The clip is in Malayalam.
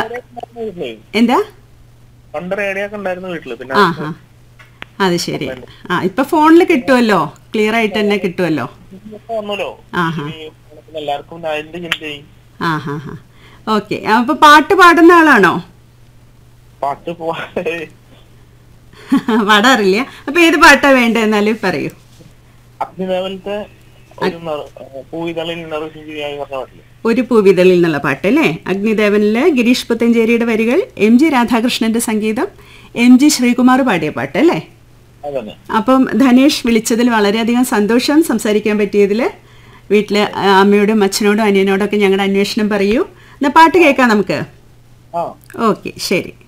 വീട്ടില് എന്താ പണ്ട് റേഡിയോ ഒക്കെ ഉണ്ടായിരുന്നു വീട്ടില് പിന്നെ ആ ഹാ അത് ശരി ആ ഇപ്പൊ ഫോണിൽ കിട്ടുമല്ലോ ക്ലിയർ ആയിട്ട് തന്നെ കിട്ടുമല്ലോ ഇപ്പൊ വന്നല്ലോ ആ ഹാ ഈ ഓണത്തിന് എല്ലാവർക്കും അതിന്റെ ചിന്തയായി ആ ഹാ ഹാ ഓക്കെ അപ്പൊ പാട്ട് പാടുന്ന ആളാണോ പാട്ട് പോവാ പാടാറില്ല അപ്പൊ ഏത് പാട്ടാ വേണ്ടതെന്നാലും പറയൂ അഗ്നിദേവലത്തെ ഒരു നറ- പൂവിതളിൽ നിറവിശിയായി പറഞ്ഞ പാട്ടില് ഒരു പൂവിതളിൽ എന്നുള്ള പാട്ട് അല്ലേ അഗ്നിദേവനില് ഗിരീഷ് പുത്തഞ്ചേരിയുടെ വരികൾ എം ജി രാധാകൃഷ്ണന്റെ സംഗീതം എം ജി ശ്രീകുമാർ പാടിയ പാട്ട് അല്ലേ അതന്നെ അപ്പം ധനേഷ് വിളിച്ചതിൽ വളരെയധികം സന്തോഷം സംസാരിക്കാൻ പറ്റിയതിൽ വീട്ടിൽ അമ്മയോടും അച്ഛനോടും അനിയനോടും ഒക്കെ ഞങ്ങളുടെ അന്വേഷണം പറയൂ എന്നാൽ പാട്ട് കേൾക്കാം നമുക്ക് ആ ഓക്കെ ശരി